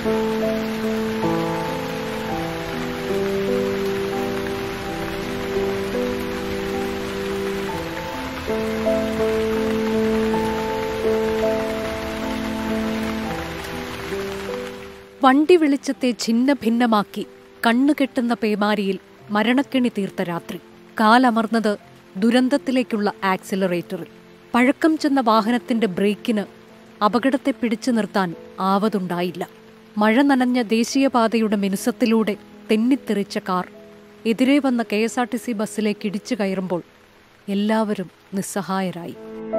വണ്ടി വെളിച്ചത്തെ ഛിന്ന ഭിന്നമാക്കി കണ്ണുകെട്ടുന്ന പേമാരിയിൽ മരണക്കെണി തീർത്ത രാത്രി കാലമർന്നത് ദുരന്തത്തിലേക്കുള്ള ആക്സിലറേറ്ററിൽ പഴക്കം ചെന്ന വാഹനത്തിന്റെ ബ്രേക്കിന് അപകടത്തെ പിടിച്ചു നിർത്താൻ ആവതുണ്ടായില്ല മഴ നനഞ്ഞ ദേശീയപാതയുടെ മിനുസത്തിലൂടെ തെന്നിത്തെറിച്ച കാർ എതിരെ വന്ന K S R T C ബസ്സിലേക്ക് ഇടിച്ചു കയറുമ്പോൾ എല്ലാവരും നിസ്സഹായരായി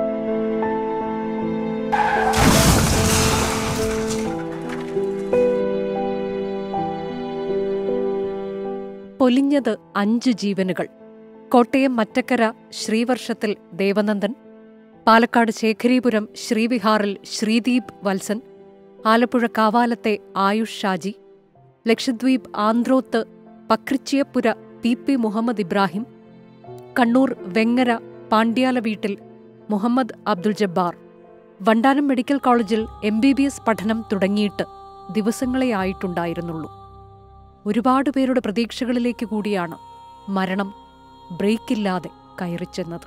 പൊലിഞ്ഞത് അഞ്ച് ജീവനുകൾ കോട്ടയം മറ്റക്കര ശ്രീവർഷത്തിൽ ദേവനന്ദൻ പാലക്കാട് ശേഖരീപുരം ശ്രീവിഹാറിൽ ശ്രീദീപ് വത്സൻ ആലപ്പുഴ കാവാലത്തെ ആയുഷ് ഷാജി ലക്ഷദ്വീപ് ആന്ത്രോത്ത് പക്രിച്ചിയപ്പുര പി പി മുഹമ്മദ് ഇബ്രാഹിം കണ്ണൂർ വെങ്ങര പാണ്ഡ്യാല വീട്ടിൽ മുഹമ്മദ് അബ്ദുൽ ജബ്ബാർ വണ്ടാനം മെഡിക്കൽ കോളേജിൽ എം ബി ബി എസ് പഠനം തുടങ്ങിയിട്ട് ദിവസങ്ങളെ ആയിട്ടുണ്ടായിരുന്നുള്ളൂ ഒരുപാട് പേരുടെ പ്രതീക്ഷകളിലേക്ക് കൂടിയാണ് മരണം ബ്രേക്കില്ലാതെ കയറിച്ചെന്നത്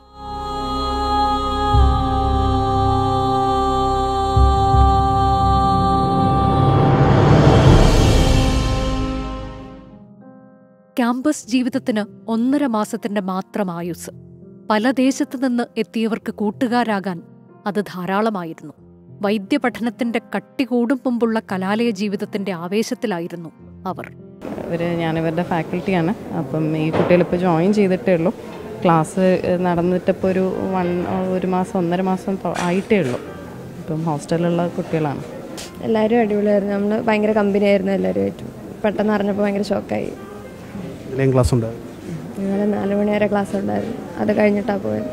ക്യാമ്പസ് ജീവിതത്തിന് ഒന്നര മാസത്തിന്റെ മാത്രം ആയുസ് പല ദേശത്തു നിന്ന് എത്തിയവർക്ക് കൂട്ടുകാരാകാൻ അത് ധാരാളമായിരുന്നു വൈദ്യപഠനത്തിന്റെ കട്ടി കൂടും മുമ്പുള്ള കലാലയ ജീവിതത്തിന്റെ ആവേശത്തിലായിരുന്നു അവർ ഇവർ ഞാനിവരുടെ ഫാക്കൽറ്റിയാണ് അപ്പം ഈ കുട്ടികളിപ്പോൾ ജോയിൻ ചെയ്തിട്ടേ ഉള്ളൂ ക്ലാസ് നടന്നിട്ടിപ്പോൾ ഒരു വൺ ഒരു മാസം ഒന്നര മാസം തൊ- ആയിട്ടേ ഉള്ളൂ ഇപ്പം ഹോസ്റ്റലിലുള്ള കുട്ടികളാണ് എല്ലാവരും അടിപൊളിയായിരുന്നു നമ്മൾ ഭയങ്കര കമ്പനി ആയിരുന്നു എല്ലാവരുമായിട്ടും പെട്ടെന്ന് അറിഞ്ഞപ്പോൾ ഭയങ്കര ഷോക്കായി ഇതിലെയും ക്ലാസ് ഉണ്ട് ഇന്നലെ നാല് മണി വരെ ക്ലാസ് ഉണ്ടായിരുന്നു അത് കഴിഞ്ഞിട്ടാണ് പോയത്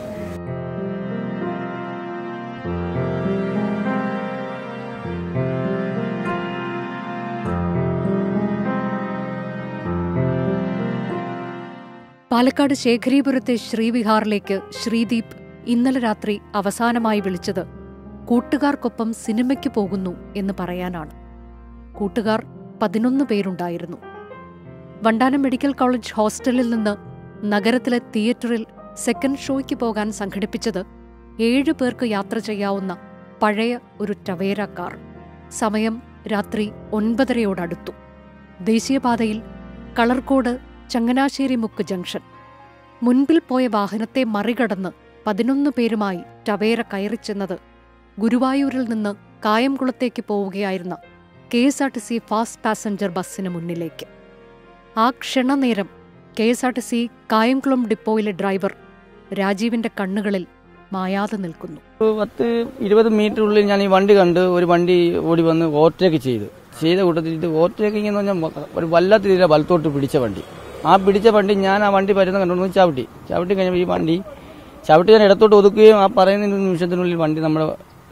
പാലക്കാട് ശേഖരീപുരത്തെ ശ്രീവിഹാറിലേക്ക് ശ്രീദീപ് ഇന്നലെ രാത്രി അവസാനമായി വിളിച്ചത് കൂട്ടുകാർക്കൊപ്പം സിനിമയ്ക്ക് പോകുന്നു എന്ന് പറയാനാണ് കൂട്ടുകാർ പതിനൊന്ന് പേരുണ്ടായിരുന്നു വണ്ടാനം മെഡിക്കൽ കോളേജ് ഹോസ്റ്റലിൽ നിന്ന് നഗരത്തിലെ തിയേറ്ററിൽ സെക്കൻഡ് ഷോയ്ക്ക് പോകാൻ സംഘടിപ്പിച്ചത് ഏഴു പേർക്ക് യാത്ര ചെയ്യാവുന്ന പഴയ ഒരു ടവേര കാർ സമയം രാത്രി ഒൻപതരയോടടുത്തു ദേശീയപാതയിൽ കളർക്കോട് ചങ്ങനാശ്ശേരി മുക്ക് ജംഗ്ഷൻ മുൻപിൽ പോയ വാഹനത്തെ മറികടന്ന് പതിനൊന്ന് പേരുമായി ടവേര കയറിച്ചെന്നത് ഗുരുവായൂരിൽ നിന്ന് കായംകുളത്തേക്ക് പോവുകയായിരുന്ന K S R T C fast passenger ബസ്സിന് മുന്നിലേക്ക് ആ ക്ഷണനേരം K S R T C Kayamkulam ഡിപ്പോയിലെ ഡ്രൈവർ രാജീവിന്റെ കണ്ണുകളിൽ മായാതെ നിൽക്കുന്നു ഒരു പത്ത് ഇരുപത് മീറ്ററിനുള്ളിൽ ഞാൻ ഈ വണ്ടി കണ്ട് ഒരു വണ്ടി ഓടി വന്ന് ഓവർടേക്ക് ചെയ്തു ചെയ്ത കൂട്ടത്തിൽ ഇത് ഓവർടേക്കിംഗ് എന്ന് പറഞ്ഞാൽ ഒരു വല്ലാത്ത രീതിയിലാണ് വലത്തോട്ട് പിടിച്ച വണ്ടി ആ പിടിച്ച വണ്ടി ഞാൻ ആ വണ്ടി വരുന്ന കണ്ടുകൊണ്ട് ചവിട്ടി ചവിട്ടി കഴിഞ്ഞപ്പോൾ ഈ വണ്ടി ചവിട്ടി ഞാൻ ഇടത്തോട്ട് ഒതുക്കുകയും ആ പറയുന്ന നിമിഷത്തിനുള്ളിൽ വണ്ടി നമ്മുടെ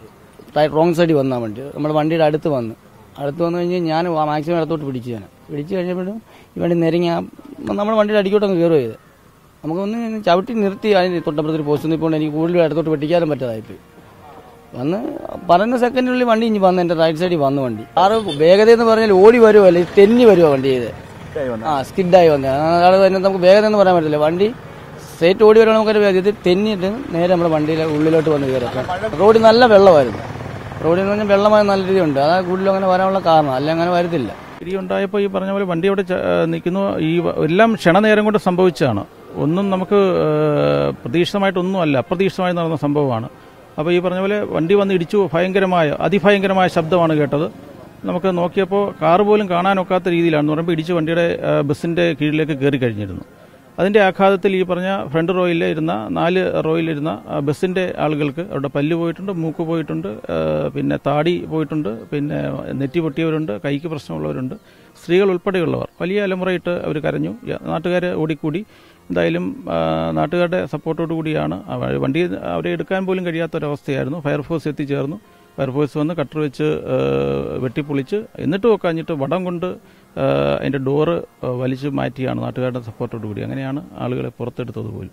റോങ് സൈഡിൽ വന്ന ആ വണ്ടി നമ്മുടെ വണ്ടിയുടെ അടുത്ത് വന്ന് അടുത്ത് വന്നു കഴിഞ്ഞ് ഞാൻ മാക്സിമം ഇടത്തോട്ട് പിടിച്ചു ഞാൻ പിടിച്ചു കഴിഞ്ഞപ്പോഴും ഈ വണ്ടി നിരങ്ങി ആ നമ്മുടെ വണ്ടിയുടെ അടിക്കോട്ടങ്ങ് കയറുക ചെയ്ത് നമുക്കൊന്ന് ചവിട്ടി നിർത്തി അതിന് തൊട്ടപ്പുറത്തൊരു പോസ്റ്റ് നിൽപ്പുണ്ട് എനിക്ക് കൂടുതൽ ഇടത്തോട്ട് വെട്ടിക്കാനും പറ്റാതായിപ്പോയി വന്ന് പറയുന്ന സെക്കൻഡിനുള്ളിൽ വണ്ടി ഇനി വന്ന് എൻ്റെ റൈറ്റ് സൈഡിൽ വന്നു വണ്ടി ആറ് വേഗത എന്ന് പറഞ്ഞാൽ ഓടി വരുമോ അല്ലെ തെന്നി വരുമോ വണ്ടി ചെയ്ത് ആ സ്കിഡായി വന്നത് അതാണ് തന്നെ നമുക്ക് വേഗത എന്ന് പറയാൻ പറ്റില്ല വണ്ടി സ്ട്രേറ്റ് ഓടി വരുമ്പോൾ നമുക്കൊരു വേഗത ഇത് തെന്നിയിട്ട് നേരെ നമ്മുടെ വണ്ടിയിലെ ഉള്ളിലോട്ട് വന്ന് കയറി റോഡിൽ നല്ല വെള്ളമായിരുന്നു റോഡിൽ എന്ന് പറഞ്ഞാൽ വെള്ളമായ നല്ല രീതിയുണ്ട് അതാണ് കൂടുതലും അങ്ങനെ വരാനുള്ള കാരണം അല്ല അങ്ങനെ വരത്തില്ല ഇടി ഉണ്ടായപ്പോൾ ഈ പറഞ്ഞ പോലെ വണ്ടി അവിടെ ച- നിൽക്കുന്നു ഈ വ- എല്ലാം ക്ഷണനേരം കൊണ്ട് സംഭവിച്ചതാണ് ഒന്നും നമുക്ക് ഏഹ്, പ്രതീക്ഷിതമായിട്ടൊന്നും അല്ല അപ്രതീക്ഷിതമായി നടന്ന സംഭവമാണ് അപ്പോൾ ഈ പറഞ്ഞ പോലെ വണ്ടി വന്ന് ഇടിച്ചു ഭയങ്കരമായ അതിഭയങ്കരമായ ശബ്ദമാണ് കേട്ടത് നമുക്ക് നോക്കിയപ്പോൾ കാറ് പോലും കാണാനൊക്കാത്ത രീതിയിലാണെന്ന് പറയുമ്പോൾ ഇടിച്ച് വണ്ടിയുടെ ഏഹ്, ബസ്സിന്റെ കീഴിലേക്ക് കയറി കഴിഞ്ഞിരുന്നു അതിന്റെ ആഘാതത്തിൽ ഈ പറഞ്ഞ ഫ്രണ്ട് റോയിൽ ഇരുന്ന നാല് റോയിലിരുന്ന ആ, ബസ്സിന്റെ ആളുകൾക്ക് അവരുടെ പല്ല് പോയിട്ടുണ്ട് മൂക്ക് പോയിട്ടുണ്ട് ആ, പിന്നെ താടി പോയിട്ടുണ്ട് പിന്നെ നെറ്റി പൊട്ടിയവരുണ്ട് കൈക്ക് പ്രശ്നമുള്ളവരുണ്ട് സ്ത്രീകൾ ഉൾപ്പെടെയുള്ളവർ വലിയ അലമുറയിട്ട് അവർ കരഞ്ഞു നാട്ടുകാർ ഓടിക്കൂടി എന്തായാലും ആ, നാട്ടുകാരുടെ സപ്പോർട്ടോടു കൂടിയാണ് ആ വ- വണ്ടി അവരെ എടുക്കാൻ പോലും കഴിയാത്തൊരവസ്ഥയായിരുന്നു ഫയർഫോഴ്സ് എത്തിച്ചേർന്നു ഫയർഫോഴ്സ് വന്ന് കട്ടർ വെച്ച് ആ, വെട്ടിപ്പൊളിച്ച് എന്നിട്ടും ഒക്കാഞ്ഞിട്ട് വടം കൊണ്ട് ആ, അതിന്റെ ഡോറ് ആ, വലിച്ചു മാറ്റിയാണ് നാട്ടുകാരുടെ സപ്പോർട്ടോടു കൂടി അങ്ങനെയാണ് ആളുകളെ പുറത്തെടുത്തത് പോലും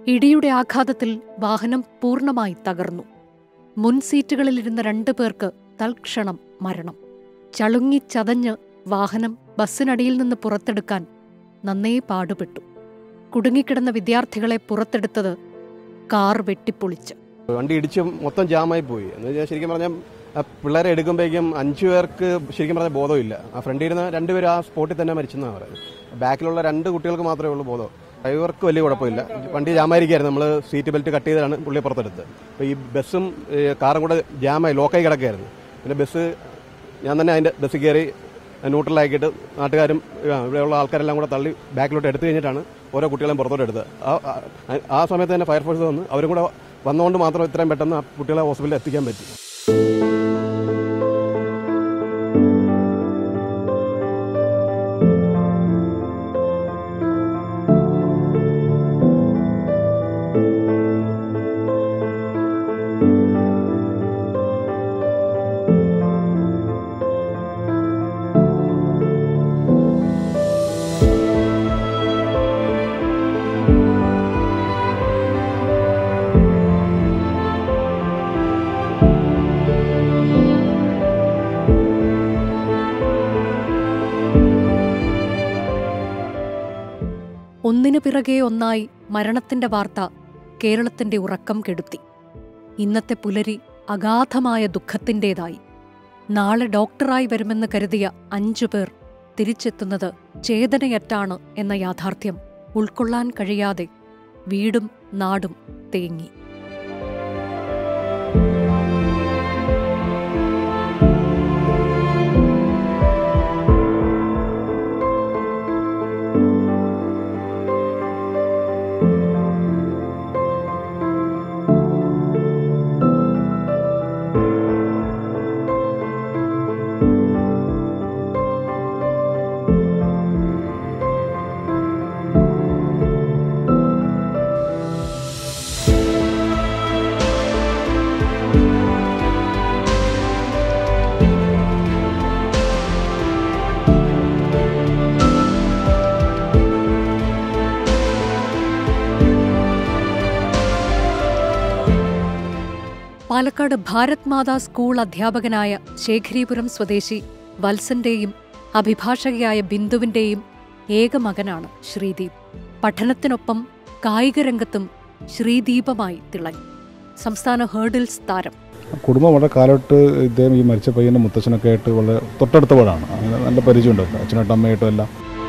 ഇടിയുടെ ആഘാതത്തിൽ വാഹനം പൂർണ്ണമായി തകർന്നു മുൻ സീറ്റുകളിലിരുന്ന രണ്ടു പേർക്ക് തൽക്ഷണം മരണം ചളുങ്ങിച്ചതഞ്ഞ് വാഹനം ബസ്സിനടിയിൽ നിന്ന് പുറത്തെടുക്കാൻ നന്നേ പാടുപെട്ടു കുടുങ്ങിക്കിടന്ന വിദ്യാർത്ഥികളെ പുറത്തെടുത്തത് കാർ വെട്ടിപ്പൊളിച്ച് വണ്ടി ഇടിച്ച് മൊത്തം ജാമായി പോയി എന്ന് വെച്ചാൽ ശരിക്കും പറഞ്ഞാൽ ആ പിള്ളേരെ എടുക്കുമ്പോഴേക്കും അഞ്ചു പേർക്ക് ശരിക്കും പറഞ്ഞാൽ ബോധമില്ല ആ ഫ്രണ്ടിൽ ഇരുന്ന രണ്ടുപേരും ആ സ്പോട്ടിൽ തന്നെ മരിച്ചെന്നാണ് പറയുന്നത് ബാക്കിലുള്ള രണ്ട് കുട്ടികൾക്ക് മാത്രമേ ഉള്ളൂ ബോധം ഡ്രൈവർക്ക് വലിയ കുഴപ്പമില്ല വണ്ടി ജാമായിരിക്കായിരുന്നു നമ്മൾ സീറ്റ് ബെൽറ്റ് കട്ട് ചെയ്താണ് പുള്ളി പുറത്തെടുത്തത് അപ്പോൾ ഈ ബസ്സും ഈ കാറും കൂടെ ജാമായി ലോക്കായി കിടക്കുകയായിരുന്നു പിന്നെ ബസ് ഞാൻ തന്നെ അതിൻ്റെ ബസ്സിൽ കയറി ന്യൂട്രലാക്കിയിട്ട് നാട്ടുകാരും ആ, ഇവിടെയുള്ള ആൾക്കാരെല്ലാം കൂടെ തള്ളി ബാക്കിലോട്ട് എടുത്തു കഴിഞ്ഞിട്ടാണ് ഓരോ കുട്ടികളെയും പുറത്തോട്ട് എടുത്തത് ആ- ആ- ആ സമയത്ത് തന്നെ ഫയർഫോഴ്സ് വന്ന് അവരും കൂടെ വന്നുകൊണ്ട് മാത്രം ഇത്രയും പെട്ടെന്ന് ആ കുട്ടികളെ ഹോസ്പിറ്റലിൽ എത്തിക്കാൻ പറ്റി ഒന്നിനു പിറകെ ഒന്നായി മരണത്തിന്റെ വാർത്ത കേരളത്തിന്റെ ഉറക്കം കെടുത്തി ഇന്നത്തെ പുലരി അഗാധമായ ദുഃഖത്തിൻ്റെതായി നാളെ ഡോക്ടറായി വരുമെന്ന് കരുതിയ അഞ്ചു പേർ തിരിച്ചെത്തുന്നത് ചേതനയറ്റാണ് എന്ന യാഥാർത്ഥ്യം ഉൾക്കൊള്ളാൻ കഴിയാതെ വീടും നാടും തേങ്ങി പാലക്കാട് ഭാരത് മാതാ സ്കൂൾ അധ്യാപകനായ ശേഖരീപുരം സ്വദേശി വത്സന്റെയും അഭിഭാഷകയായ ബിന്ദുവിന്റെയും ഏക മകനാണ് ശ്രീദീപ് പഠനത്തിനൊപ്പം കായികരംഗത്തും ശ്രീദീപമായി തിളങ്ങി സംസ്ഥാന ഹേർഡിൽസ് താരം കുടുംബം വളരെ കാലമായിട്ട് ഇദ്ദേഹം ഈ മരിച്ച പയ്യൻ്റെ മുത്തച്ഛനൊക്കെ ആയിട്ട് വളരെ തൊട്ടടുത്ത പാടാണ് അങ്ങനെ നല്ല പരിചയമുണ്ട് അച്ഛനായിട്ടും അമ്മയായിട്ടും എല്ലാം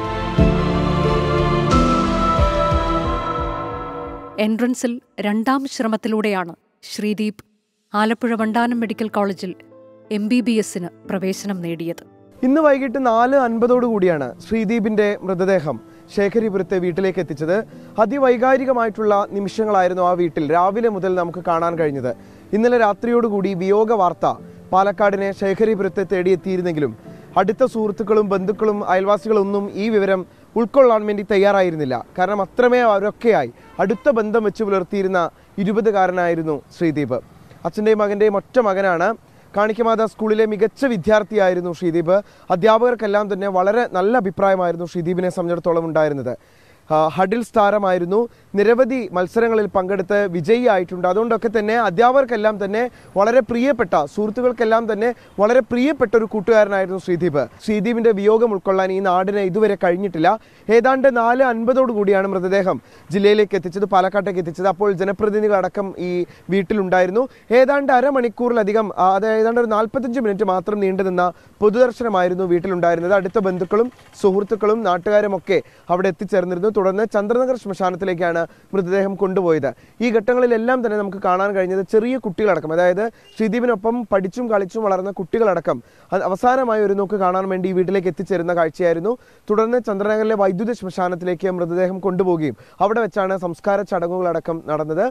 എൻട്രൻസിൽ രണ്ടാം ശ്രമത്തിലൂടെയാണ് ശ്രീദീപ് ആലപ്പുഴ വണ്ടാനം മെഡിക്കൽ കോളേജിൽ എം ബി ബി എസിന് പ്രവേശനം നേടിയത് ഇന്ന് വൈകിട്ട് നാല് അൻപതോടു കൂടിയാണ് ശ്രീദീപിന്റെ മൃതദേഹം ശേഖരിപുരത്തെ വീട്ടിലേക്ക് എത്തിച്ചത് അതിവൈകാരികമായിട്ടുള്ള നിമിഷങ്ങളായിരുന്നു ആ വീട്ടിൽ രാവിലെ മുതൽ നമുക്ക് കാണാൻ കഴിഞ്ഞത് ഇന്നലെ രാത്രിയോടുകൂടി വിയോഗ വാർത്ത പാലക്കാടിനെ ശേഖരിപുരത്തെ തേടിയെത്തിയിരുന്നെങ്കിലും അടുത്ത സുഹൃത്തുക്കളും ബന്ധുക്കളും അയൽവാസികളും ഒന്നും ഈ വിവരം ഉൾക്കൊള്ളാൻ വേണ്ടി തയ്യാറായിരുന്നില്ല കാരണം അത്രമേ അവരൊക്കെയായി അടുത്ത ബന്ധം വെച്ച് പുലർത്തിയിരുന്ന ഇരുപതുകാരനായിരുന്നു ശ്രീദീപ് അച്ഛൻ്റെയും മകൻ്റെയും ഒറ്റ മകനാണ് കാണിക്കമാത സ്കൂളിലെ മികച്ച വിദ്യാർത്ഥിയായിരുന്നു ശ്രീദീപ് അധ്യാപകർക്കെല്ലാം തന്നെ വളരെ നല്ല അഭിപ്രായമായിരുന്നു ശ്രീദീപിനെ സംബന്ധിച്ചിടത്തോളം ഉണ്ടായിരുന്നത് ആ, ഹഡിൽസ് താരമായിരുന്നു നിരവധി മത്സരങ്ങളിൽ പങ്കെടുത്ത് വിജയിയായിട്ടുണ്ട് അതുകൊണ്ടൊക്കെ തന്നെ അധ്യാപകർക്കെല്ലാം തന്നെ വളരെ പ്രിയപ്പെട്ട സുഹൃത്തുക്കൾക്കെല്ലാം തന്നെ വളരെ പ്രിയപ്പെട്ട ഒരു കൂട്ടുകാരനായിരുന്നു ശ്രീദീപ് ശ്രീദീപിന്റെ വിയോഗം ഉൾക്കൊള്ളാൻ ഈ നാടിന് ഇതുവരെ കഴിഞ്ഞിട്ടില്ല ഏതാണ്ട് നാല് അൻപതോടു കൂടിയാണ് മൃതദേഹം ജില്ലയിലേക്ക് എത്തിച്ചത് പാലക്കാട്ടേക്ക് എത്തിച്ചത് അപ്പോൾ ജനപ്രതിനിധികളടക്കം ഈ വീട്ടിലുണ്ടായിരുന്നു ഏതാണ്ട് അരമണിക്കൂറിലധികം ആ, അത് ഏതാണ്ട് ഒരു നാൽപ്പത്തഞ്ച് മിനിറ്റ് മാത്രം നീണ്ടുനിന്ന പൊതുദർശനമായിരുന്നു വീട്ടിലുണ്ടായിരുന്നത് അടുത്ത ബന്ധുക്കളും സുഹൃത്തുക്കളും നാട്ടുകാരും ഒക്കെ അവിടെ എത്തിച്ചേർന്നിരുന്നു തുടർന്ന് ചന്ദ്രനഗർ ശ്മശാനത്തിലേക്കാണ് മൃതദേഹം കൊണ്ടുപോയത് ഈ ഘട്ടങ്ങളിലെല്ലാം തന്നെ നമുക്ക് കാണാൻ കഴിഞ്ഞത് ചെറിയ കുട്ടികളടക്കം അതായത് ശ്രീദീപിനൊപ്പം പഠിച്ചും കളിച്ചും വളർന്ന കുട്ടികളടക്കം അത് അവസാനമായി ഒരു നോക്ക് കാണാൻ വേണ്ടി ഈ വീട്ടിലേക്ക് എത്തിച്ചേരുന്ന കാഴ്ചയായിരുന്നു തുടർന്ന് ചന്ദ്രനഗറിലെ വൈദ്യുത ശ്മശാനത്തിലേക്ക് മൃതദേഹം കൊണ്ടുപോവുകയും അവിടെ വെച്ചാണ് സംസ്കാര ചടങ്ങുകളടക്കം നടന്നത്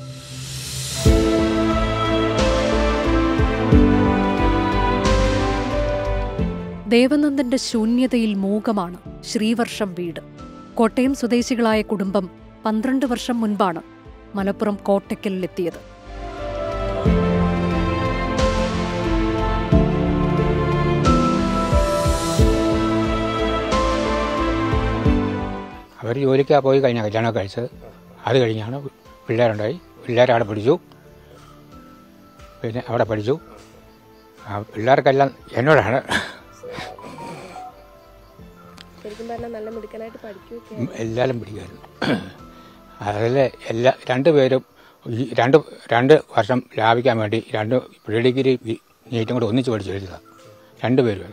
ദേവനന്ദന്റെ ശൂന്യതയിൽ മൂകമാണ് ശ്രീവർഷം വീട് കോട്ടയം സ്വദേശികളായ കുടുംബം പന്ത്രണ്ട് വർഷം മുൻപാണ് മലപ്പുറം കോട്ടയ്ക്കലിലെത്തിയത് അവർ ജോലിക്കാണ് പോയി കഴിഞ്ഞ കല്യാണം കഴിച്ചത് അത് കഴിഞ്ഞാണ് പിള്ളേരുണ്ടായി പിള്ളേരെ അവിടെ പഠിച്ചു പിന്നെ അവിടെ പഠിച്ചു ആ പിള്ളേർക്കെല്ലാം എന്നോടാണ് ശരിക്കും പറഞ്ഞാൽ നല്ല മിടുക്കനായിട്ട് പഠിക്കുകയൊക്കെ എല്ലാവരും പിടിക്കുമായിരുന്നു അതിൽ എല്ലാ രണ്ട് പേരും ഈ രണ്ട് രണ്ട് വർഷം ലാഭിക്കാൻ വേണ്ടി രണ്ട് പ്രീ ഡിഗ്രി നീറ്റും കൂടെ ഒന്നിച്ച് പഠിച്ച് എഴുതുക രണ്ട് പേരും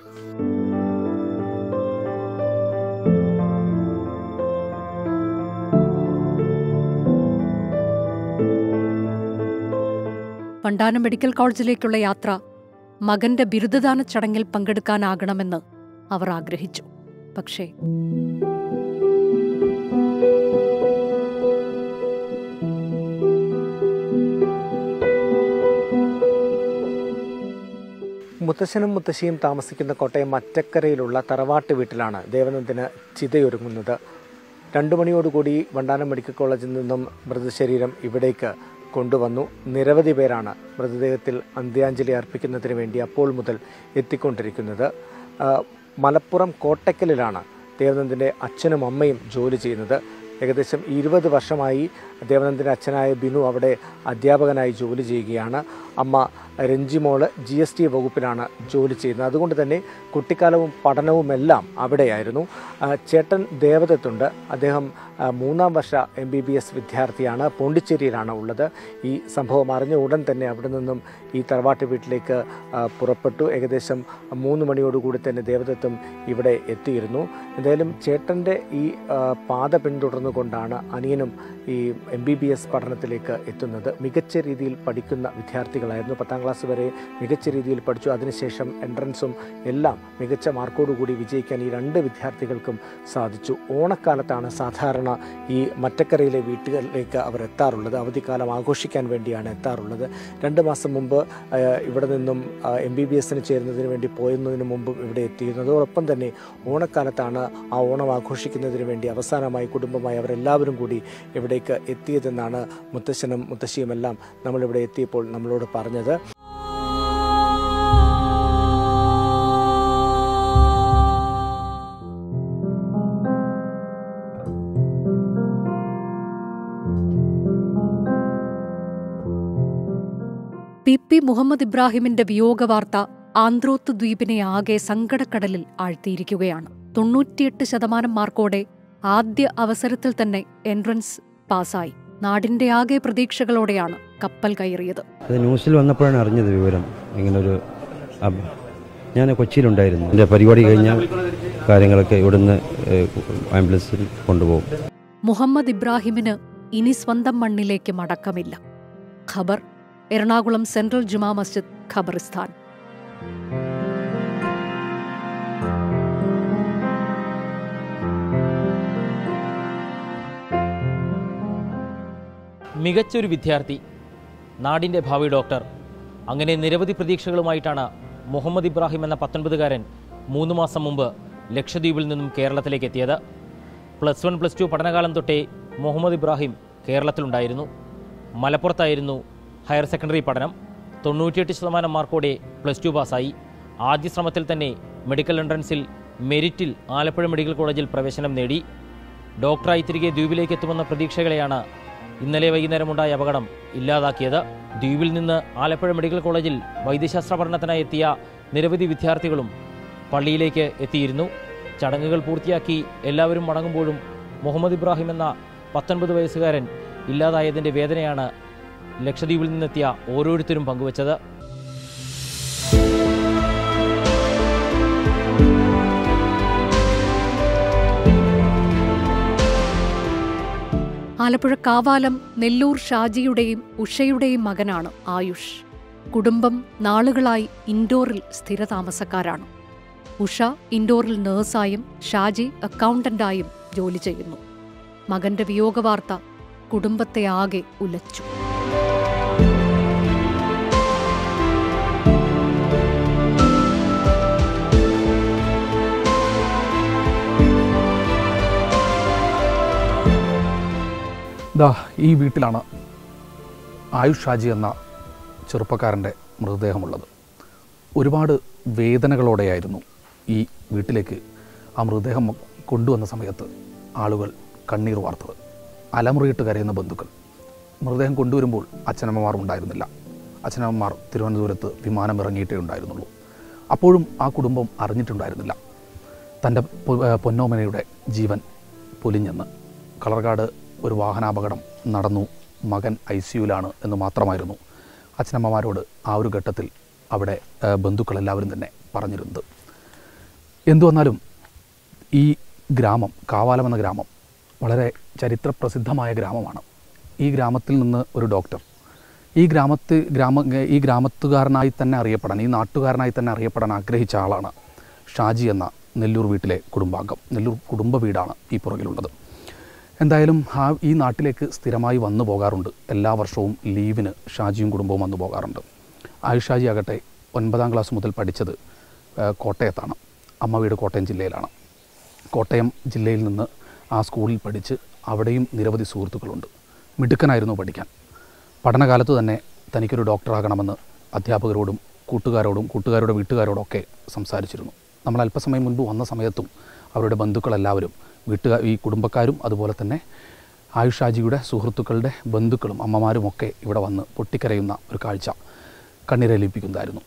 വണ്ടാനം മെഡിക്കൽ കോളേജിലേക്കുള്ള യാത്ര മകന്റെ ബിരുദദാന ചടങ്ങിൽ പങ്കെടുക്കാനാകണമെന്ന് അവർ ആഗ്രഹിച്ചു പക്ഷേ മുത്തശ്ശനും മുത്തശ്ശിയും താമസിക്കുന്ന കോട്ടയം മറ്റക്കരയിലുള്ള തറവാട്ട് വീട്ടിലാണ് ദേവനന്ദിന് ചിതയൊരുങ്ങുന്നത് രണ്ടു മണിയോടുകൂടി വണ്ടാനം മെഡിക്കൽ കോളേജിൽ നിന്നും മൃതശരീരം ഇവിടേക്ക് കൊണ്ടുവന്നു നിരവധി പേരാണ് മൃതദേഹത്തിൽ അന്ത്യാഞ്ജലി അർപ്പിക്കുന്നതിന് വേണ്ടി അപ്പോൾ മുതൽ എത്തിക്കൊണ്ടിരിക്കുന്നത് ആ, മലപ്പുറം കോട്ടക്കലിലാണ് ദേവനന്ദിൻ്റെ അച്ഛനും അമ്മയും ജോലി ചെയ്യുന്നത് ഏകദേശം ഇരുപത് വർഷമായി ദേവനന്ദിൻ്റെ അച്ഛനായ ബിനു അവിടെ അധ്യാപകനായി ജോലി ചെയ്യുകയാണ് അമ്മ രഞ്ജിമോള് ജി എസ് ടി വകുപ്പിലാണ് ജോലി ചെയ്യുന്നത് അതുകൊണ്ട് തന്നെ കുട്ടിക്കാലവും പഠനവുമെല്ലാം അവിടെയായിരുന്നു ആ, ചേട്ടൻ ദേവദത്തുണ്ട് അദ്ദേഹം ആ, മൂന്നാം വർഷ എം ബി ബി എസ് വിദ്യാർത്ഥിയാണ് പോണ്ടിച്ചേരിയിലാണ് ഉള്ളത് ഈ സംഭവം അറിഞ്ഞ ഉടൻ തന്നെ അവിടെ നിന്നും ഈ തറവാട്ട് വീട്ടിലേക്ക് ആ, പുറപ്പെട്ടു ഏകദേശം മൂന്ന് മണിയോടുകൂടി തന്നെ ദേവദത്തും ഇവിടെ എത്തിയിരുന്നു എന്തായാലും ചേട്ടൻ്റെ ഈ ആ, പാത പിന്തുടർന്നുകൊണ്ടാണ് അനിയനും ഈ എം ബി ബി എസ് പഠനത്തിലേക്ക് എത്തുന്നത് മികച്ച രീതിയിൽ പഠിക്കുന്ന വിദ്യാർത്ഥികളായിരുന്നു പത്താം ക്ലാസ് വരെ മികച്ച രീതിയിൽ പഠിച്ചു അതിനുശേഷം എൻട്രൻസും എല്ലാം മികച്ച മാർക്കോടുകൂടി വിജയിക്കാൻ ഈ രണ്ട് വിദ്യാർത്ഥികൾക്കും സാധിച്ചു ഓണക്കാലത്താണ് സാധാരണ ഈ മറ്റക്കരയിലെ വീട്ടുകളിലേക്ക് അവർ എത്താറുള്ളത് അവധിക്കാലം ആഘോഷിക്കാൻ വേണ്ടിയാണ് എത്താറുള്ളത് രണ്ട് മാസം മുമ്പ് ആ, ഇവിടെ നിന്നും എം ബി ബി എസിന് ചേരുന്നതിന് വേണ്ടി പോയുന്നതിന് മുമ്പും ഇവിടെ എത്തിയിരുന്നു അതോടൊപ്പം തന്നെ ഓണക്കാലത്താണ് ആ ഓണം ആഘോഷിക്കുന്നതിന് വേണ്ടി അവസാനമായി കുടുംബമായി അവരെല്ലാവരും കൂടി ഇവിടേക്ക് എത്തിയതെന്നാണ് മുത്തശ്ശനും മുത്തശ്ശിയുമെല്ലാം നമ്മളിവിടെ എത്തിയപ്പോൾ നമ്മളോട് പറഞ്ഞത് പി പി മുഹമ്മദ് ഇബ്രാഹിമിന്റെ വിയോഗവാർത്ത ആന്ത്രോത്ത് ദ്വീപിനെ ആകെ സങ്കടക്കടലിൽ ആഴ്ത്തിയിരിക്കുകയാണ് തൊണ്ണൂറ്റിയെട്ട് ശതമാനം മാർക്കോടെ ആദ്യ അവസരത്തിൽ തന്നെ എൻട്രൻസ് പാസായി നാടിന്റെ ആകെ പ്രതീക്ഷകളോടെയാണ് കപ്പൽ കയറിയത് അത് ന്യൂസിൽ വന്നപ്പോഴാണ് അറിഞ്ഞത് വിവരം ഇങ്ങനൊരു അബ്- ഞാൻ കൊച്ചിയിലുണ്ടായിരുന്നു എൻ്റെ പരിപാടി കഴിഞ്ഞാൽ കാര്യങ്ങളൊക്കെ ഇവിടുന്ന് ഏഹ്, ആംബുലൻസിൽ കൊണ്ടുപോകും മുഹമ്മദ് ഇബ്രാഹിമിന് ഇനി സ്വന്തം മണ്ണിലേക്ക് മടക്കമില്ല ഖബർ എറണാകുളം സെൻട്രൽ ജുമാ മസ്ജിദ് ഖബറിസ്ഥാൻ മികച്ചൊരു വിദ്യാർത്ഥി നാടിൻ്റെ ഭാവി ഡോക്ടർ അങ്ങനെ നിരവധി പ്രതീക്ഷകളുമായിട്ടാണ് മുഹമ്മദ് ഇബ്രാഹിം എന്ന പത്തൊൻപതുകാരൻ മൂന്ന് മാസം മുമ്പ് ലക്ഷദ്വീപിൽ നിന്നും കേരളത്തിലേക്ക് എത്തിയത് പ്ലസ് വൺ പ്ലസ് ടു പഠനകാലം തൊട്ടേ മുഹമ്മദ് ഇബ്രാഹിം കേരളത്തിലുണ്ടായിരുന്നു മലപ്പുറത്തായിരുന്നു ഹയർ സെക്കൻഡറി പഠനം തൊണ്ണൂറ്റിയെട്ട് ശതമാനം മാർക്കോടെ പ്ലസ് ടു പാസ്സായി ആദ്യ ശ്രമത്തിൽ തന്നെ മെഡിക്കൽ എൻട്രൻസിൽ മെരിറ്റിൽ ആലപ്പുഴ മെഡിക്കൽ കോളേജിൽ പ്രവേശനം നേടി ഡോക്ടറായി തിരികെ ദ്വീപിലേക്ക് എത്തുമെന്ന പ്രതീക്ഷകളെയാണ് ഇന്നലെ വൈകുന്നേരമുണ്ടായ അപകടം ഇല്ലാതാക്കിയത് ദ്വീപിൽ നിന്ന് ആലപ്പുഴ മെഡിക്കൽ കോളേജിൽ വൈദ്യശാസ്ത്ര പഠനത്തിനായി എത്തിയ നിരവധി വിദ്യാർത്ഥികളും പള്ളിയിലേക്ക് എത്തിയിരുന്നു ചടങ്ങുകൾ പൂർത്തിയാക്കി എല്ലാവരും മടങ്ങുമ്പോഴും മുഹമ്മദ് ഇബ്രാഹിം എന്ന പത്തൊൻപത് വയസ്സുകാരൻ ഇല്ലാതായതിൻ്റെ വേദനയാണ് ലക്ഷദ്വീപിൽ നിന്നെത്തിയ ഓരോരുത്തരും പങ്കുവച്ചത് ആലപ്പുഴ കാവാലം നെല്ലൂർ ഷാജിയുടെയും ഉഷയുടെയും മകനാണ് ആയുഷ് കുടുംബം നാളുകളായി ഇൻഡോറിൽ സ്ഥിരതാമസക്കാരാണ് ഉഷ ഇൻഡോറിൽ നഴ്സായും ഷാജി അക്കൗണ്ടന്റായും ജോലി ചെയ്യുന്നു മകന്റെ വിയോഗവാർത്ത കുടുംബത്തെ ആകെ ഉലച്ചു ദാ ഈ വീട്ടിലാണ് ആയുഷ് ഷാജി എന്ന ചെറുപ്പക്കാരൻ്റെ മൃതദേഹമുള്ളത് ഒരുപാട് വേദനകളോടെയായിരുന്നു ഈ വീട്ടിലേക്ക് ആ മൃതദേഹം കൊണ്ടുവന്ന സമയത്ത് ആളുകൾ കണ്ണീർ വാർത്തത് അലമുറിയിട്ട് കരയുന്ന ബന്ധുക്കൾ മൃതദേഹം കൊണ്ടുവരുമ്പോൾ അച്ഛനമ്മമാർ ഉണ്ടായിരുന്നില്ല അച്ഛനമ്മമാർ തിരുവനന്തപുരത്ത് വിമാനം ഇറങ്ങിയിട്ടേ ഉണ്ടായിരുന്നുള്ളൂ അപ്പോഴും ആ കുടുംബം അറിഞ്ഞിട്ടുണ്ടായിരുന്നില്ല തൻ്റെ പൊ- ഏഹ് പൊന്നോമനയുടെ ജീവൻ പൊലിഞ്ഞെന്ന് കളർകാട് ഒരു വാഹനാപകടം നടന്നു മകൻ ഐ സിയുലാണ് എന്ന് മാത്രമായിരുന്നു അച്ഛനമ്മമാരോട് ആ ഒരു ഘട്ടത്തിൽ അവിടെ ഏഹ് ബന്ധുക്കളെല്ലാവരും തന്നെ പറഞ്ഞിരുന്നത് എന്തു വന്നാലും ഈ ഗ്രാമം കാവാലം എന്ന ഗ്രാമം വളരെ ചരിത്രപ്രസിദ്ധമായ ഗ്രാമമാണ് ഈ ഗ്രാമത്തിൽ നിന്ന് ഒരു ഡോക്ടർ ഈ ഗ്രാമത്ത് ഗ്രാമ ഈ ഗ്രാമത്തുകാരനായി തന്നെ അറിയപ്പെടാൻ ഈ നാട്ടുകാരനായി തന്നെ അറിയപ്പെടാൻ ആഗ്രഹിച്ച ആളാണ് ഷാജി എന്ന നെല്ലൂർ വീട്ടിലെ കുടുംബാംഗം നെല്ലൂർ കുടുംബ വീടാണ് ഈ പുറകിലുള്ളത് എന്തായാലും ആ ഈ നാട്ടിലേക്ക് സ്ഥിരമായി വന്നു പോകാറുണ്ട് എല്ലാ വർഷവും ലീവിന് ഷാജിയും കുടുംബവും വന്നു പോകാറുണ്ട് ആയുഷ് ഷാജി ആകട്ടെ ഒൻപതാം ക്ലാസ് മുതൽ പഠിച്ചത് ആ, കോട്ടയത്താണ് അമ്മ വീട് കോട്ടയം ജില്ലയിലാണ് കോട്ടയം ജില്ലയിൽ നിന്ന് ആ സ്കൂളിൽ പഠിച്ച് അവിടെയും നിരവധി സുഹൃത്തുക്കളുണ്ട് മിടുക്കനായിരുന്നു പഠിക്കാൻ പഠനകാലത്ത് തന്നെ തനിക്കൊരു ഡോക്ടറാകണമെന്ന് അധ്യാപകരോടും കൂട്ടുകാരോടും കൂട്ടുകാരുടെ വീട്ടുകാരോടൊക്കെ സംസാരിച്ചിരുന്നു നമ്മൾ അല്പസമയം മുൻപ് വന്ന സമയത്തും അവരുടെ ബന്ധുക്കളെല്ലാവരും വീട്ടുകാർ ഈ കുടുംബക്കാരും അതുപോലെ തന്നെ ആയുഷ് ഷാജിയുടെ സുഹൃത്തുക്കളുടെ ബന്ധുക്കളും അമ്മമാരും ഒക്കെ ഇവിടെ വന്ന് പൊട്ടിക്കരയുന്ന ഒരു കാഴ്ച കണ്ണീരലിപ്പിക്കുന്നതായിരുന്നു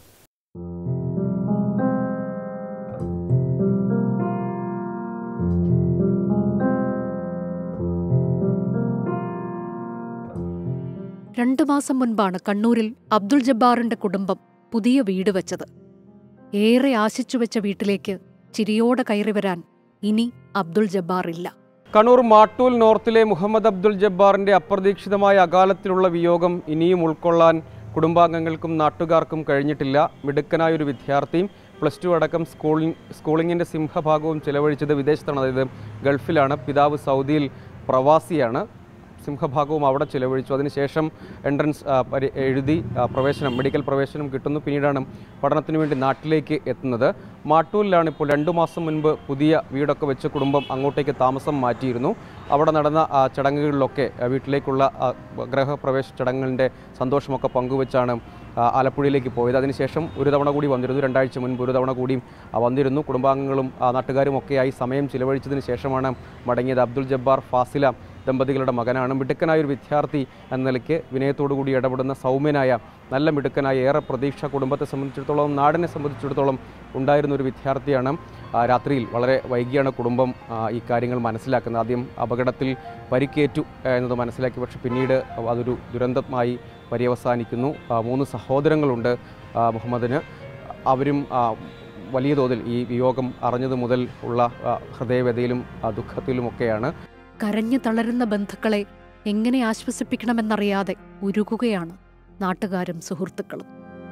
രണ്ടു മാസം മുൻപാണ് കണ്ണൂരിൽ അബ്ദുൾ ജബ്ബാറിന്റെ കുടുംബം പുതിയ വീട് വെച്ചത് ഏറെ ആശിച്ചു വെച്ച വീട്ടിലേക്ക് ചിരിയോടെ കയറി വരാൻ ഇനി അബ്ദുൾ ജബ്ബാർ ഇല്ല കണ്ണൂർ മാട്ടൂൽ നോർത്തിലെ മുഹമ്മദ് അബ്ദുൽ ജബ്ബാറിന്റെ അപ്രതീക്ഷിതമായ അകാലത്തിലുള്ള വിയോഗം ഇനിയും ഉൾക്കൊള്ളാൻ കുടുംബാംഗങ്ങൾക്കും നാട്ടുകാർക്കും കഴിഞ്ഞിട്ടില്ല മിടുക്കനായ ഒരു വിദ്യാർത്ഥിയും പ്ലസ് ടു അടക്കം സ്കൂളിംഗ് സ്കൂളിങ്ങിൻ്റെ സിംഹഭാഗവും ചെലവഴിച്ചത് വിദേശത്താണ് അതായത് ഗൾഫിലാണ് പിതാവ് സൗദിയിൽ പ്രവാസിയാണ് സിംഹഭാഗവും അവിടെ ചിലവഴിച്ചു അതിനുശേഷം എൻട്രൻസ് ആ, പരി- എഴുതി ആ, പ്രവേശനം മെഡിക്കൽ പ്രവേശനം കിട്ടുന്നു പിന്നീടാണ് പഠനത്തിന് വേണ്ടി നാട്ടിലേക്ക് എത്തുന്നത് മാട്ടൂരിലാണ് ഇപ്പോൾ രണ്ടു മാസം മുൻപ് പുതിയ വീടൊക്കെ വെച്ച് കുടുംബം അങ്ങോട്ടേക്ക് താമസം മാറ്റിയിരുന്നു അവിടെ നടന്ന ആ, ചടങ്ങുകളിലൊക്കെ ആ, വീട്ടിലേക്കുള്ള ആ, ഗൃഹപ്രവേശ ചടങ്ങുകളുടെ സന്തോഷമൊക്കെ പങ്കുവെച്ചാണ് ആ, ആലപ്പുഴയിലേക്ക് പോയത് അതിനുശേഷം ഒരു തവണ കൂടി വന്നിരുന്നു രണ്ടാഴ്ച മുൻപ് ഒരു തവണ കൂടിയും ആ, വന്നിരുന്നു കുടുംബാംഗങ്ങളും ആ, നാട്ടുകാരും ഒക്കെയായി സമയം ചിലവഴിച്ചതിന് ശേഷമാണ് മടങ്ങിയത് അബ്ദുൾ ജബ്ബാർ ഫാസില ദമ്പതികളുടെ മകനാണ് മിടുക്കനായ ഒരു വിദ്യാർത്ഥി എന്ന നിലയ്ക്ക് വിനയത്തോടുകൂടി ഇടപെടുന്ന സൗമ്യനായ നല്ല മിടുക്കനായ ഏറെ പ്രതീക്ഷ കുടുംബത്തെ സംബന്ധിച്ചിടത്തോളം നാടിനെ സംബന്ധിച്ചിടത്തോളം ഉണ്ടായിരുന്ന ഒരു വിദ്യാർത്ഥിയാണ് ആ, രാത്രിയിൽ വളരെ വൈകിയാണ് കുടുംബം ആ, ഈ കാര്യങ്ങൾ മനസ്സിലാക്കുന്നത് ആദ്യം അപകടത്തിൽ പരിക്കേറ്റു ആ, എന്നത് മനസ്സിലാക്കി പക്ഷെ പിന്നീട് അതൊരു ദുരന്തമായി പര്യവസാനിക്കുന്നു ആ, മൂന്ന് സഹോദരങ്ങളുണ്ട് ആ, മുഹമ്മദിന് അവരും ആ, വലിയ തോതിൽ ഈ വിയോഗം അറിഞ്ഞത് മുതൽ ഉള്ള ആ, ഹൃദയവ്യതയിലും ആ, ദുഃഖത്തിലുമൊക്കെയാണ് കരഞ്ഞു തളരുന്ന ബന്ധുക്കളെ എങ്ങനെ ആശ്വസിപ്പിക്കണമെന്നറിയാതെ ഉരുകുകയാണ് നാട്ടുകാരും സുഹൃത്തുക്കളും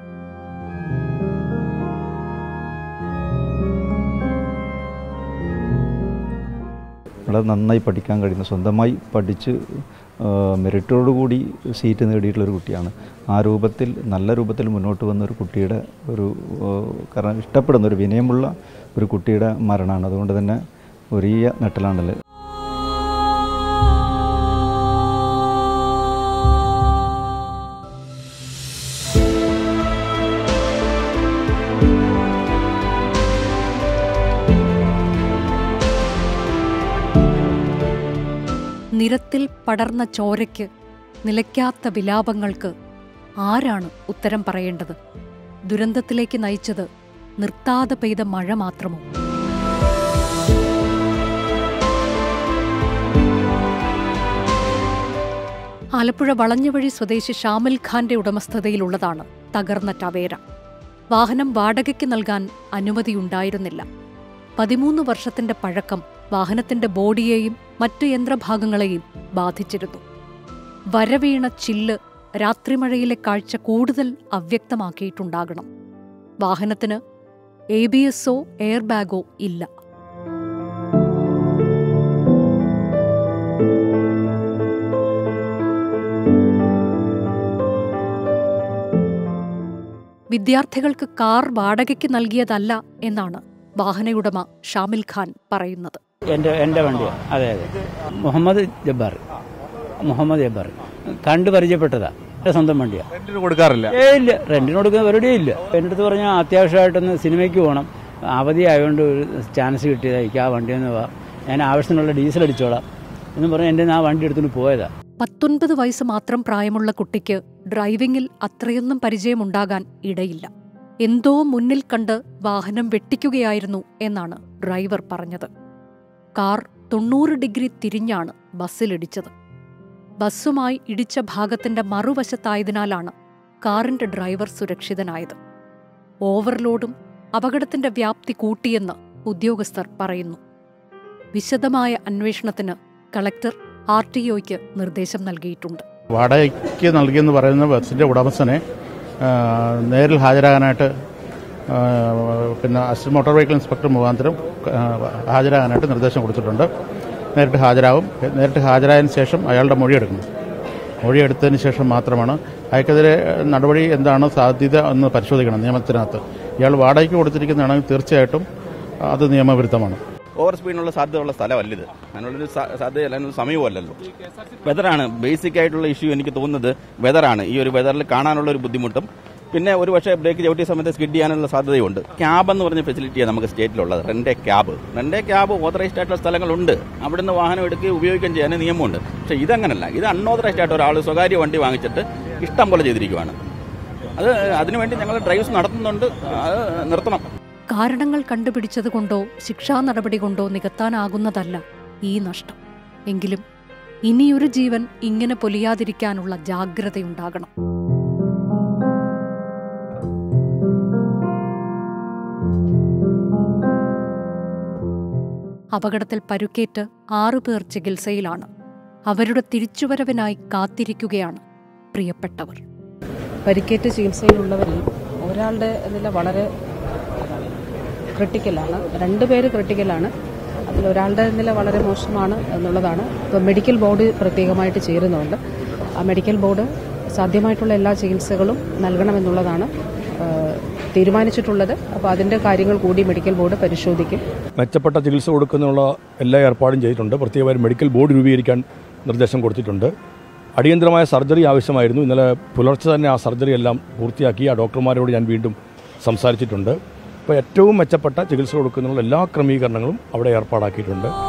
വളരെ നന്നായി പഠിക്കാൻ കഴിയുന്ന സ്വന്തമായി പഠിച്ച് ആ, മെറിറ്റോടുകൂടി സീറ്റ് നേടിയിട്ടുള്ള ഒരു കുട്ടിയാണ് ആ രൂപത്തിൽ നല്ല രൂപത്തിൽ മുന്നോട്ട് വന്ന ഒരു കുട്ടിയുടെ ഒരു ആ, കാരണം ഇഷ്ടപ്പെടുന്ന ഒരു വിനയമുള്ള ഒരു കുട്ടിയുടെ മരണമാണ് അതുകൊണ്ട് തന്നെ വലിയ നെട്ടലാണല്ലോ നിരത്തിൽ പടർന്ന ചോരയ്ക്ക് നിലയ്ക്കാത്ത വിലാപങ്ങൾക്ക് ആരാണ് ഉത്തരം പറയേണ്ടത് ദുരന്തത്തിലേക്ക് നയിച്ചത് നിർത്താതെ പെയ്ത മഴ മാത്രമോ ആലപ്പുഴ വളഞ്ഞവഴി സ്വദേശി ഷാമിൽ ഖാന്റെ ഉടമസ്ഥതയിലുള്ളതാണ് തകർന്ന ടവേര വാഹനം വാടകയ്ക്ക് നൽകാൻ അനുമതിയുണ്ടായിരുന്നില്ല പതിമൂന്ന് വർഷത്തിന്റെ പഴക്കം വാഹനത്തിന്റെ ബോഡിയെയും മറ്റു യന്ത്രഭാഗങ്ങളെയും ബാധിച്ചിരുന്നു വരവീണ ചില്ല് രാത്രിമഴയിലെ കാഴ്ച കൂടുതൽ അവ്യക്തമാക്കിയിട്ടുണ്ടാകണം വാഹനത്തിന് എ ബി എസോ എയർ ബാഗോ ഇല്ല വിദ്യാർത്ഥികൾക്ക് കാർ വാടകയ്ക്ക് നൽകിയതല്ല എന്നാണ് വാഹനയുടമ ഷാമിൽ ഖാൻ പറയുന്നത് എൻ്റെ എൻ്റെ വണ്ടിയാണ് അതെ അതെ മുഹമ്മദ് ജബ്ബാർ മുഹമ്മദ് ജബ്ബാർ കണ്ട് പരിചയപ്പെട്ടതാ എൻ്റെ സ്വന്തം വണ്ടിയാണ് റെന്റിന് കൊടുക്കാറില്ല ഏ ഇല്ല റെന്റിന് കൊടുക്കുന്ന പരിപാടിയേ ഇല്ല എൻ്റെ അടുത്ത് പറഞ്ഞാൽ അത്യാവശ്യമായിട്ടൊന്ന് സിനിമയ്ക്ക് പോകണം അവധി ആയതുകൊണ്ട് ഒരു ചാൻസ് കിട്ടിയതായിരിക്കും ആ വണ്ടിയിൽ നിന്ന് പോവാം ഞാൻ ആവശ്യത്തിനുള്ള ഡീസൽ അടിച്ചോളാം എന്ന് പറഞ്ഞ് എൻ്റെ ആ വണ്ടി എടുത്തുകൊണ്ട് പോയതാ പത്തൊൻപത് വയസ്സ് മാത്രം പ്രായമുള്ള കുട്ടിക്ക് ഡ്രൈവിംഗിൽ അത്രയൊന്നും പരിചയമുണ്ടാകാൻ ഇടയില്ല എന്തോ മുന്നിൽ കണ്ട് വാഹനം വെട്ടിക്കുകയായിരുന്നു എന്നാണ് ഡ്രൈവർ പറഞ്ഞത് കാർ തൊണ്ണൂറ് ഡിഗ്രി തിരിഞ്ഞാണ് ബസ്സിലിടിച്ചത് ബസ്സുമായി ഇടിച്ച ഭാഗത്തിന്റെ മറുവശത്തായതിനാലാണ് കാറിന്റെ ഡ്രൈവർ സുരക്ഷിതനായത് ഓവർലോഡും അപകടത്തിന്റെ വ്യാപ്തി കൂട്ടിയെന്ന് ഉദ്യോഗസ്ഥർ പറയുന്നു വിശദമായ അന്വേഷണത്തിന് കളക്ടർ ആർ ടി ഒയ്ക്ക് നിർദ്ദേശം നൽകിയിട്ടുണ്ട് വാടകയ്ക്ക് നൽകിയെന്ന് പറയുന്ന ബസ്സിൻ്റെ ഉടമസ്ഥനെ ആ, നേരിൽ ഹാജരാകാനായിട്ട് ആ, പിന്നെ അസിസ്റ്റന്റ് മോട്ടോർ വെഹിക്കിൾ ഇൻസ്പെക്ടർ മുഖാന്തരം ആ, ഹാജരാകാനായിട്ട് നിർദ്ദേശം കൊടുത്തിട്ടുണ്ട് നേരിട്ട് ഹാജരാകും നേരിട്ട് ഹാജരായതിനു ശേഷം അയാളുടെ മൊഴിയെടുക്കും മൊഴിയെടുത്തതിന് ശേഷം മാത്രമാണ് അയാൾക്കെതിരെ നടപടി എന്താണ് സാധ്യത എന്ന് പരിശോധിക്കണം നിയമത്തിനകത്ത് ഇയാൾ വാടകയ്ക്ക് കൊടുത്തിരിക്കുന്നതാണെങ്കിൽ തീർച്ചയായിട്ടും അത് നിയമവിരുദ്ധമാണ് ഓവർ സ്പീഡിനുള്ള സാധ്യതയുള്ള സ്ഥലമല്ല ഇത് അതിനുള്ളൊരു സാ- സാധ്യതയല്ല അതിനുള്ള സമയവുമല്ലല്ലോ വെതറാണ് ബേസിക് ആയിട്ടുള്ള ഇഷ്യൂ എനിക്ക് തോന്നുന്നത് വെതറാണ് ഈ ഒരു വെതറിൽ കാണാനുള്ള ഒരു ബുദ്ധിമുട്ടും പിന്നെ ഒരു പക്ഷേ ബ്രേക്ക് ചവിട്ടിയ സമയത്ത് സ്കിഡ് ചെയ്യാനുള്ള സാധ്യതയുണ്ട് ക്യാബ് എന്ന് പറഞ്ഞ ഫെസിലിറ്റിയാണ് നമുക്ക് സ്റ്റേറ്റിലുള്ളത് rent a cab rent a cab authorised ആയിട്ടുള്ള സ്ഥലങ്ങളുണ്ട് അവിടുന്ന് വാഹനം എടുക്കുകയും ഉപയോഗിക്കുകയും ചെയ്യാൻ നിയമമുണ്ട് പക്ഷേ ഇതങ്ങനല്ല ഇത് അൺഓതറൈസ്ഡ് ആയിട്ട് ഒരാൾ സ്വകാര്യ വണ്ടി വാങ്ങിച്ചിട്ട് ഇഷ്ടം പോലെ ചെയ്തിരിക്കുവാണ് അത് അതിനുവേണ്ടി ഞങ്ങൾ ഡ്രൈവ്സ് നടത്തുന്നുണ്ട് അത് നിർത്തണം കാരണങ്ങൾ കണ്ടുപിടിച്ചതുകൊണ്ടോ ശിക്ഷാ നടപടി കൊണ്ടോ നികത്താനാകുന്നതല്ല ഈ നഷ്ടം എങ്കിലും ഇനിയൊരു ജീവൻ ഇങ്ങനെ പൊലിയാതിരിക്കാനുള്ള ജാഗ്രതയുണ്ടാകണം അപകടത്തിൽ പരുക്കേറ്റ് ആറുപേർ ചികിത്സയിലാണ് അവരുടെ തിരിച്ചുവരവിനായി കാത്തിരിക്കുകയാണ് പ്രിയപ്പെട്ടവർ പരിക്കേറ്റ് ചികിത്സയിലുള്ളവരിൽ ഒരാളുടെ നില വളരെ ക്രിട്ടിക്കലാണ് രണ്ടുപേര് ക്രിട്ടിക്കലാണ് അതിൽ ഒരാളുടെ നില വളരെ മോശമാണ് എന്നുള്ളതാണ് ഇപ്പോൾ മെഡിക്കൽ ബോർഡ് പ്രത്യേകമായിട്ട് ചേരുന്നുണ്ട് ആ മെഡിക്കൽ ബോർഡ് സാധ്യമായിട്ടുള്ള എല്ലാ ചികിത്സകളും നൽകണമെന്നുള്ളതാണ് ആ, തീരുമാനിച്ചിട്ടുള്ളത് അപ്പോൾ അതിൻ്റെ കാര്യങ്ങൾ കൂടി മെഡിക്കൽ ബോർഡ് പരിശോധിക്കും മെച്ചപ്പെട്ട ചികിത്സ കൊടുക്കുന്നതിനുള്ള എല്ലാ ഏർപ്പാടും ചെയ്തിട്ടുണ്ട് പ്രത്യേകമായി മെഡിക്കൽ ബോർഡ് രൂപീകരിക്കാൻ നിർദ്ദേശം കൊടുത്തിട്ടുണ്ട് അടിയന്തരമായ സർജറി ആവശ്യമായിരുന്നു ഇന്നലെ പുലർച്ചെ തന്നെ ആ സർജറി എല്ലാം പൂർത്തിയാക്കി ആ ഡോക്ടർമാരോട് ഞാൻ വീണ്ടും സംസാരിച്ചിട്ടുണ്ട് അപ്പോൾ ഏറ്റവും മെച്ചപ്പെട്ട ചികിത്സ കൊടുക്കുന്നതിനുള്ള എല്ലാ ക്രമീകരണങ്ങളും അവിടെ ഏർപ്പാടാക്കിയിട്ടുണ്ട്